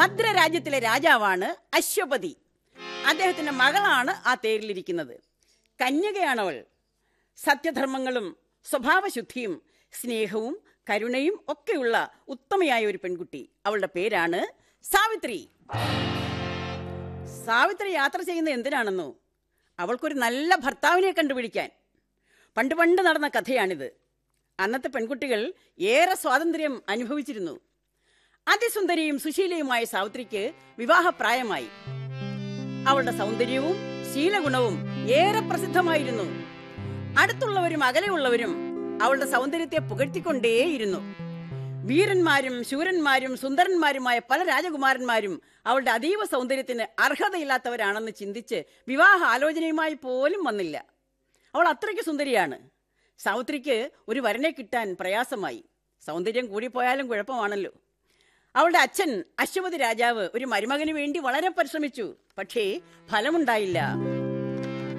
മദ്ര രാജ്യത്തിലെ രാജാവാണ് അശ്വപതി അദ്ദേഹത്തിന്റെ മകളാണ് ആ തേരിലിരിക്കുന്നത് കന്യകയാണവൾ സത്യധർമ്മങ്ങളും സ്വഭാവശുദ്ധിയും സ്നേഹവും കരുണയും ഒക്കെയുള്ള ഉത്തമയായ ഒരു പെൺകുട്ടി അവളുടെ പേരാണ് സാവിത്രി സാവിത്രി യാത്ര ചെയ്യുന്ന എന്തിനാണെന്നോ അവൾക്കൊരു നല്ല ഭർത്താവിനെ കണ്ടുപിടിക്കാൻ പണ്ട് പണ്ട് നടന്ന കഥയാണിത് അന്നത്തെ പെൺകുട്ടികൾ ഏറെ സ്വാതന്ത്ര്യം അനുഭവിച്ചിരുന്നു അതിസുന്ദരിയും സുശീലയുമായ സാവിത്രിക്ക് വിവാഹപ്രായമായി അവളുടെ സൗന്ദര്യവും ശീലഗുണവും ഏറെ പ്രസിദ്ധമായിരുന്നു അടുത്തുള്ളവരും അകലെയുള്ളവരും അവളുടെ സൗന്ദര്യത്തെ പുകഴ്ത്തിക്കൊണ്ടേയിരുന്നു വീരന്മാരും ശൂരന്മാരും സുന്ദരന്മാരുമായ പല രാജകുമാരന്മാരും അവളുടെ അതീവ സൗന്ദര്യത്തിന് അർഹതയില്ലാത്തവരാണെന്ന് ചിന്തിച്ച് വിവാഹ ആലോചനയുമായി പോലും വന്നില്ല അവൾ അത്രയ്ക്ക് സുന്ദരിയാണ് സാവിത്രിക്ക് ഒരു വരനെ കിട്ടാൻ പ്രയാസമായി സൗന്ദര്യം കൂടിപ്പോയാലും കുഴപ്പമാണല്ലോ അവളുടെ അച്ഛൻ അശ്വപതി രാജാവ് ഒരു മരുമകന് വേണ്ടി വളരെ പരിശ്രമിച്ചു പക്ഷേ ഫലമുണ്ടായില്ല